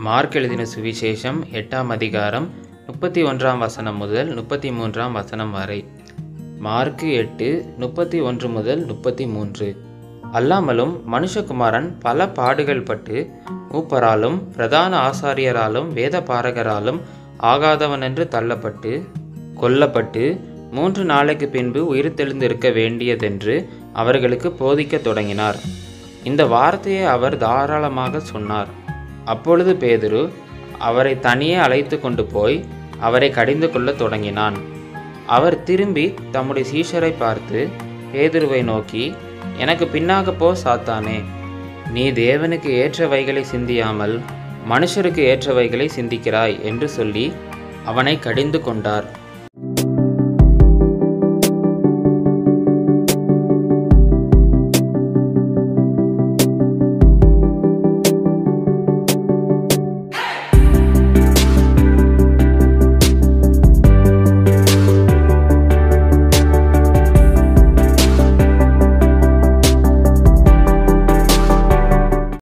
mark எழுதின சுவிசேஷம் எட்டாம் அதிகாரம் முப்பத்தி ஒன்றாம் வசனம் முதல் முப்பத்தி மூன்றாம் வசனம் வரை மார்க்கு எட்டு முப்பத்தி ஒன்று முதல் முப்பத்தி மூன்று அல்லாமலும் மனுஷகுமாரன் பல பாடுகள் பட்டு மூப்பராலும் பிரதான ஆசாரியராலும் வேத பாரகராலும் ஆகாதவனென்று தள்ளப்பட்டு கொல்லப்பட்டு மூன்று நாளைக்கு பின்பு உயிர்த்தெழுந்திருக்க வேண்டியதென்று அவர்களுக்கு போதிக்கத் தொடங்கினார் இந்த வார்த்தையை அவர் தாராளமாக சொன்னார் அப்பொழுது பேதுரு அவரை தனியே அழைத்து கொண்டு போய் அவரை கடிந்து கொள்ளத் தொடங்கினான் அவர் திரும்பி தம்முடைய சீஷரை பார்த்து பேதுருவை நோக்கி எனக்கு பின்னாக போ சாத்தானே நீ தேவனுக்கு ஏற்றவைகளை சிந்தியாமல் மனுஷருக்கு ஏற்றவைகளை சிந்திக்கிறாய் என்று சொல்லி அவனை கடிந்து கொண்டார்